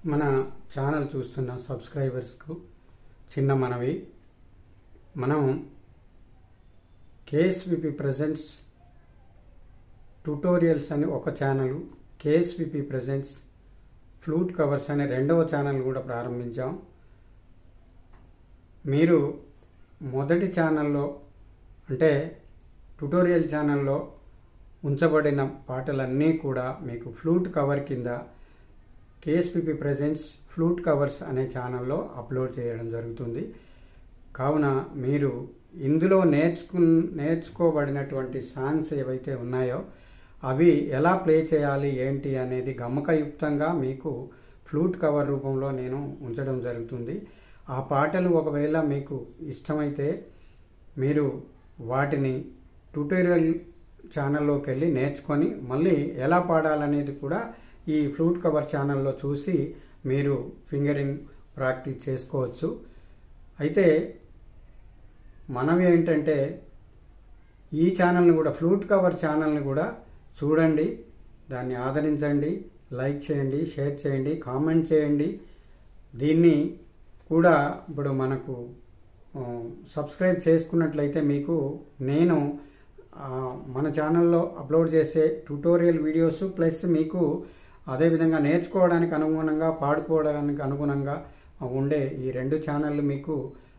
మన ఛానల్ చూస్తున్న సబ్స్క్రైబర్స్కు చిన్న మనవి మనం కేఎస్విపి ప్రజెంట్స్ ట్యూటోరియల్స్ అని ఒక channel KSVP presents flute covers అనే రెండవ ఛానల్ కూడా ప్రారంభించాం మీరు మొదటి ఛానల్లో అంటే ట్యుటోరియల్ ఛానల్లో ఉంచబడిన పాటలన్నీ కూడా మీకు ఫ్లూట్ కవర్ కింద కేఎస్పిపి ప్రజెంట్స్ ఫ్లూట్ కవర్స్ అనే ఛానల్లో అప్లోడ్ చేయడం జరుగుతుంది కావున మీరు ఇందులో నేర్చుకు నేర్చుకోబడినటువంటి సాంగ్స్ ఏవైతే ఉన్నాయో అవి ఎలా ప్లే చేయాలి ఏంటి అనేది గమకయుక్తంగా మీకు ఫ్లూట్ కవర్ రూపంలో నేను ఉంచడం జరుగుతుంది ఆ పాటలు ఒకవేళ మీకు ఇష్టమైతే మీరు వాటిని ట్యూటోరియల్ ఛానల్లోకి వెళ్ళి నేర్చుకొని మళ్ళీ ఎలా పాడాలనేది కూడా ఈ ఫ్లూట్ కవర్ ఛానల్లో చూసి మీరు ఫింగరింగ్ ప్రాక్టీస్ చేసుకోవచ్చు అయితే మనవి ఏంటంటే ఈ ఛానల్ని కూడా ఫ్లూట్ కవర్ ఛానల్ని కూడా చూడండి దాన్ని ఆదరించండి లైక్ చేయండి షేర్ చేయండి కామెంట్ చేయండి దీన్ని కూడా ఇప్పుడు మనకు సబ్స్క్రైబ్ చేసుకున్నట్లయితే మీకు నేను మన ఛానల్లో అప్లోడ్ చేసే ట్యూటోరియల్ వీడియోస్ ప్లస్ మీకు అదేవిధంగా నేర్చుకోవడానికి అనుగుణంగా పాడుకోవడానికి అనుగుణంగా ఉండే ఈ రెండు ఛానళ్ళు మీకు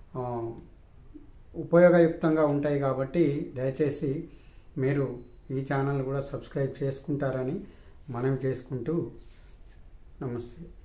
ఉపయోగయుక్తంగా ఉంటాయి కాబట్టి దయచేసి మీరు ఈ ఛానల్ కూడా సబ్స్క్రైబ్ చేసుకుంటారని మనవి చేసుకుంటూ నమస్తే